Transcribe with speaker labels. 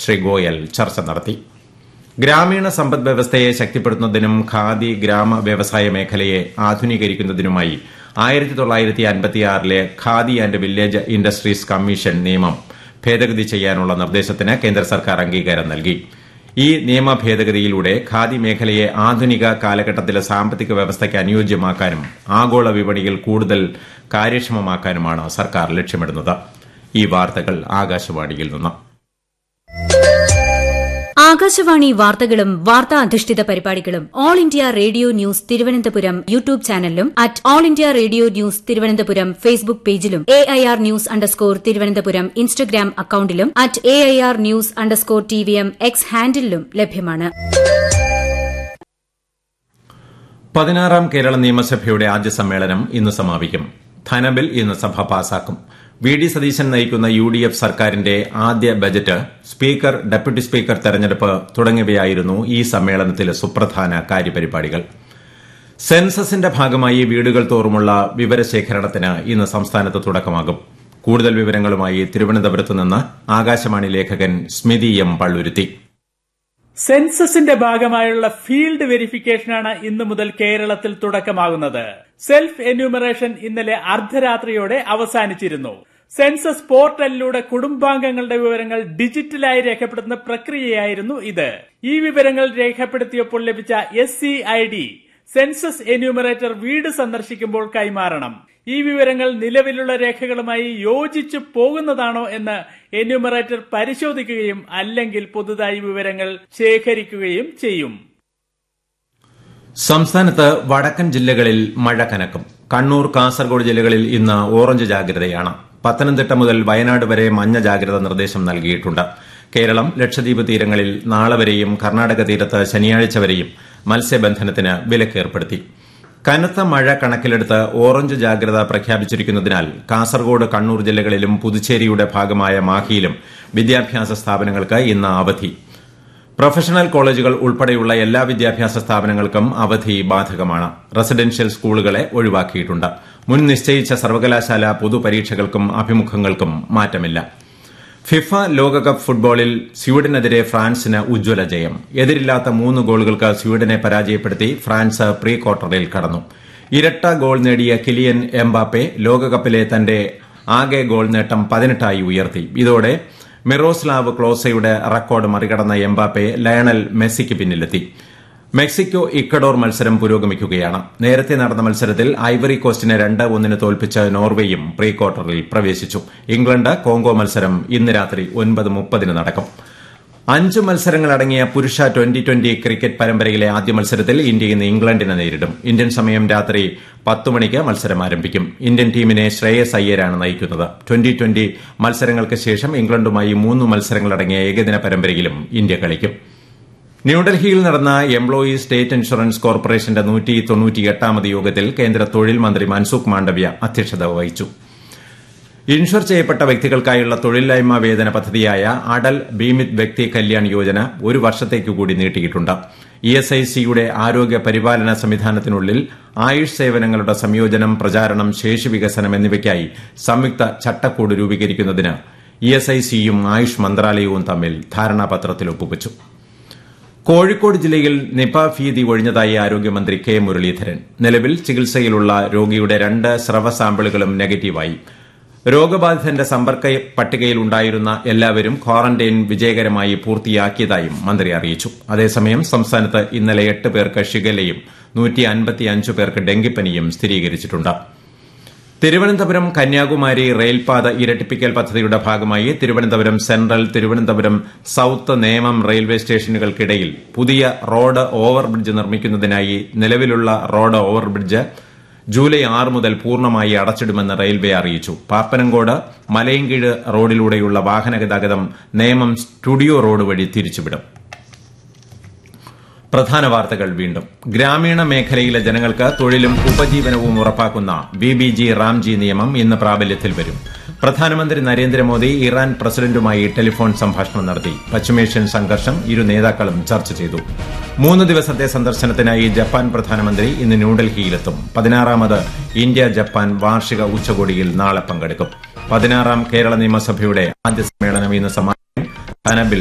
Speaker 1: ശ്രീ ഗോയൽ ചർച്ച നടത്തി ഗ്രാമീണ സമ്പദ് വ്യവസ്ഥയെ ശക്തിപ്പെടുത്തുന്നതിനും ഖാദി ഗ്രാമ വ്യവസായ മേഖലയെ ആധുനീകരിക്കുന്നതിനുമായി ആയിരത്തി തൊള്ളായിരത്തി അൻപത്തിയാറിലെ Khadi and village industries commission നിയമം ഭേദഗതി ചെയ്യാനുള്ള നിർദ്ദേശത്തിന് കേന്ദ്ര സർക്കാർ അംഗീകാരം നൽകി ഈ നിയമ ഭേദഗതിയിലൂടെ ഖാദി മേഖലയെ ആധുനിക കാലഘട്ടത്തിലെ സാമ്പത്തിക വ്യവസ്ഥയ്ക്ക് അനുയോജ്യമാക്കാനും ആഗോള വിപണിയിൽ കൂടുതൽ കാര്യക്ഷമമാക്കാനുമാണ് സർക്കാർ ലക്ഷ്യമിടുന്നത് ഈ വാർത്തകൾ ആകാശവാണിയിൽ നിന്ന്
Speaker 2: ആകാശവാണി വാർത്തകളും വാർത്താ അധിഷ്ഠിത പരിപാടികളും All India Radio news Thiruvananthapuram YouTube ചാനലിലും at All India Radio news Thiruvananthapuram Facebook പേജിലും A I R news underscore Thiruvananthapuram Instagram അക്കൌണ്ടിലും at A I R news underscore T V M X ഹാൻഡിലും ലഭ്യമാണ്
Speaker 1: പതിനാറാം കേരള നിയമസഭയുടെ ആദ്യ സമ്മേളനം ഇന്ന് സമാപിക്കും ധനബിൽ ഇന്ന് സഭ പാസാക്കും വി ഡി സതീശൻ നയിക്കുന്ന യു ഡി എഫ് സർക്കാരിന്റെ ആദ്യ ബജറ്റ് സ്പീക്കർ ഡെപ്യൂട്ടി സ്പീക്കർ തെരഞ്ഞെടുപ്പ് തുടങ്ങിയവയായിരുന്നു ഈ സമ്മേളനത്തിലെ സുപ്രധാന കാര്യപരിപാടികൾ സെൻസസിന്റെ ഭാഗമായി വീടുകൾ തോറുമുള്ള വിവരശേഖരണത്തിന് ഇന്ന് സംസ്ഥാനത്ത് തുടക്കമാകും കൂടുതൽ വിവരങ്ങളുമായി തിരുവനന്തപുരത്ത് നിന്ന് ആകാശവാണി ലേഖകൻ സ്മിതി എം പള്ളുരുത്തി
Speaker 3: സെൻസസിന്റെ ഭാഗമായുള്ള ഫീൽഡ് വെരിഫിക്കേഷനാണ് ഇന്നു മുതൽ കേരളത്തിൽ തുടക്കമാകുന്നത് സെൽഫ് എന്യൂമറേഷൻ ഇന്നലെ അർദ്ധരാത്രിയോടെ അവസാനിച്ചിരുന്നു സെൻസസ് പോർട്ടലിലൂടെ കുടുംബാംഗങ്ങളുടെ വിവരങ്ങൾ ഡിജിറ്റലായി രേഖപ്പെടുത്തുന്ന പ്രക്രിയയായിരുന്നു ഇത് ഈ വിവരങ്ങൾ രേഖപ്പെടുത്തിയപ്പോൾ ലഭിച്ച S C I D census enumerator വീട് സന്ദർശിക്കുമ്പോൾ കൈമാറണം ഈ വിവരങ്ങൾ നിലവിലുള്ള രേഖകളുമായി യോജിച്ചു പോകുന്നതാണോ എന്ന് എന്യൂമറേറ്റർ പരിശോധിക്കുകയും അല്ലെങ്കിൽ പുതുതായി വിവരങ്ങൾ ശേഖരിക്കുകയും ചെയ്യും
Speaker 1: സംസ്ഥാനത്ത് വടക്കൻ ജില്ലകളിൽ മഴ കനക്കും കണ്ണൂർ കാസർഗോഡ് ജില്ലകളിൽ ഇന്ന് ഓറഞ്ച് ജാഗ്രതയാണ് പത്തനംതിട്ട മുതൽ വയനാട് വരെ മഞ്ഞ ജാഗ്രത നിർദ്ദേശം നൽകിയിട്ടുണ്ട് കേരളം ലക്ഷദ്വീപ് തീരങ്ങളിൽ നാളെ വരെയും കർണാടക തീരത്ത് ശനിയാഴ്ച വരെയും മത്സ്യബന്ധനത്തിന് വിലക്കേർപ്പെടുത്തി കനത്ത മഴ കണക്കിലെടുത്ത് ഓറഞ്ച് ജാഗ്രത പ്രഖ്യാപിച്ചിരിക്കുന്നതിനാൽ കാസർഗോഡ് കണ്ണൂർ ജില്ലകളിലും പുതുച്ചേരിയുടെ ഭാഗമായ മാഹിയിലും വിദ്യാഭ്യാസ സ്ഥാപനങ്ങൾക്ക് ഇന്ന് അവധി പ്രൊഫഷണൽ കോളേജുകൾ ഉൾപ്പെടെയുള്ള എല്ലാ വിദ്യാഭ്യാസ സ്ഥാപനങ്ങൾക്കും അവധി ബാധകമാണ് റെസിഡൻഷ്യൽ സ്കൂളുകളെ ഒഴിവാക്കിയിട്ടുണ്ട് മുൻ നിശ്ചയിച്ച സർവകലാശാല പൊതുപരീക്ഷകൾക്കും അഭിമുഖങ്ങൾക്കും മാറ്റമില്ല ഫിഫ ലോകകപ്പ് ഫുട്ബോളിൽ സ്വീഡനെതിരെ ഫ്രാൻസിന് ഉജ്ജ്വല ജയം എതിരില്ലാത്ത മൂന്ന് ഗോളുകൾക്ക് സ്വീഡനെ പരാജയപ്പെടുത്തി ഫ്രാൻസ് പ്രീ ക്വാർട്ടറിൽ കടന്നു ഇരട്ട ഗോൾ നേടിയ കിലിയൻ എംബാപ്പെ ലോകകപ്പിലെ തന്റെ ആകെ ഗോൾ നേട്ടം പതിനെട്ടായി ഉയർത്തി ഇതോടെ മിറോസ്ലാവ് ക്ലോസയുടെ റെക്കോർഡ് മറികടന്ന എംബാപ്പെ ലയണൽ മെസ്സിക്ക് പിന്നിലെത്തി മെക്സിക്കോ ഇക്കഡോർ മത്സരം പുരോഗമിക്കുകയാണ് നേരത്തെ നടന്ന മത്സരത്തിൽ ഐവറി കോസ്റ്റിനെ രണ്ട് ഒന്നിന് തോൽപ്പിച്ച നോർവേയും പ്രീ ക്വാർട്ടറിൽ പ്രവേശിച്ചു ഇംഗ്ലണ്ട് കോങ്കോ മത്സരം ഇന്ന് രാത്രി ഒൻപത് മുപ്പതിന് നടക്കും അഞ്ച് മത്സരങ്ങളടങ്ങിയ പുരുഷ ട്വന്റി ട്വന്റി ക്രിക്കറ്റ് പരമ്പരയിലെ ആദ്യ മത്സരത്തിൽ ഇന്ത്യ ഇന്ന് ഇംഗ്ലണ്ടിനെ നേരിടും ഇന്ത്യൻ സമയം രാത്രി പത്ത് മണിക്ക് മത്സരം ആരംഭിക്കും ഇന്ത്യൻ ടീമിനെ ശ്രേയസ് അയ്യരാണ് നയിക്കുന്നത് ട്വന്റി ട്വന്റി മത്സരങ്ങൾക്ക് ശേഷം ഇംഗ്ലണ്ടുമായി മൂന്ന് മത്സരങ്ങളടങ്ങിയ ഏകദിന പരമ്പരയിലും ഇന്ത്യ കളിക്കും ന്യൂഡൽഹിയിൽ നടന്ന എംപ്ലോയീസ് സ്റ്റേറ്റ് ഇൻഷുറൻസ് കോർപ്പറേഷന്റെ നൂറ്റി തൊണ്ണൂറ്റിയെട്ടാമത് യോഗത്തിൽ കേന്ദ്ര തൊഴിൽ മന്ത്രി മൻസുഖ് മാണ്ഡവ്യ അധ്യക്ഷത വഹിച്ചു ഇൻഷുർ ചെയ്യപ്പെട്ട വ്യക്തികൾക്കായുള്ള തൊഴിലില്ലായ്മ വേതന പദ്ധതിയായ അടൽ ബീമിത് വ്യക്തി കല്യാൺ യോജന ഒരു വർഷത്തേക്ക് കൂടി നീട്ടിയിട്ടുണ്ട് ഇ എസ് ഐ സിയുടെ ആരോഗ്യ പരിപാലന സംവിധാനത്തിനുള്ളിൽ ആയുഷ് സേവനങ്ങളുടെ സംയോജനം പ്രചാരണം ശേഷി വികസനം എന്നിവയ്ക്കായി സംയുക്ത ചട്ടക്കൂട് രൂപീകരിക്കുന്നതിന് ഇ എസ് ഐ സിയും ആയുഷ് മന്ത്രാലയവും തമ്മിൽ ധാരണാപത്രത്തിൽ ഒപ്പുവച്ചു കോഴിക്കോട് ജില്ലയിൽ നിപ ഭീതി ഒഴിഞ്ഞതായി ആരോഗ്യമന്ത്രി കെ മുരളീധരൻ നിലവിൽ ചികിത്സയിലുള്ള രോഗിയുടെ രണ്ട് സ്രവ സാമ്പിളുകളും നെഗറ്റീവായി രോഗബാധിതന്റെ സമ്പർക്ക പട്ടികയിലുണ്ടായിരുന്ന എല്ലാവരും ക്വാറന്റൈൻ വിജയകരമായി പൂർത്തിയാക്കിയതായും മന്ത്രി അറിയിച്ചു അതേസമയം സംസ്ഥാനത്ത് ഇന്നലെ എട്ട് പേർക്ക് ഷിഗലയും പേർക്ക് ഡെങ്കിപ്പനിയും സ്ഥിരീകരിച്ചിട്ടുണ്ട് തിരുവനന്തപുരം കന്യാകുമാരി റെയിൽപാത ഇരട്ടിപ്പിക്കൽ പദ്ധതിയുടെ ഭാഗമായി Thiruvananthapuram central Thiruvananthapuram south Nemam railway സ്റ്റേഷനുകൾക്കിടയിൽ പുതിയ റോഡ് ഓവർബ്രിഡ്ജ് നിർമ്മിക്കുന്നതിനായി നിലവിലുള്ള റോഡ് ഓവർബ്രിഡ്ജ് ജൂലൈ ആറ് മുതൽ പൂർണ്ണമായി അടച്ചിടുമെന്ന് റെയിൽവേ അറിയിച്ചു പാപ്പനംകോട് മലയൻകീഴ് റോഡിലൂടെയുള്ള വാഹന ഗതാഗതം നേമം സ്റ്റുഡിയോ റോഡ് വഴി തിരിച്ചുവിടും പ്രധാന വാർത്തകൾ വീണ്ടും ഗ്രാമീണ മേഖലയിലെ ജനങ്ങൾക്ക് തൊഴിലും ഉപജീവനവും ഉറപ്പാക്കുന്ന ബി ബി ജി റാംജി നിയമം ഇന്ന് പ്രാബല്യത്തിൽ വരും പ്രധാനമന്ത്രി നരേന്ദ്രമോദി ഇറാൻ പ്രസിഡന്റുമായി ടെലിഫോൺ സംഭാഷണം നടത്തി പശ്ചിമേഷ്യൻ സംഘർഷം ഇരു നേതാക്കളും ചർച്ച ചെയ്തു മൂന്ന് ദിവസത്തെ സന്ദർശനത്തിനായി ജപ്പാൻ പ്രധാനമന്ത്രി ഇന്ന് ന്യൂഡൽഹിയിലെത്തും പതിനാറാമത് ഇന്ത്യ ജപ്പാൻ വാർഷിക ഉച്ചകോടിയിൽ നാളെ പങ്കെടുക്കും പതിനാറാം കേരള നിയമസഭയുടെ ആദ്യ സമ്മേളനം ഇന്ന് സമാപിക്കും ധനബിൽ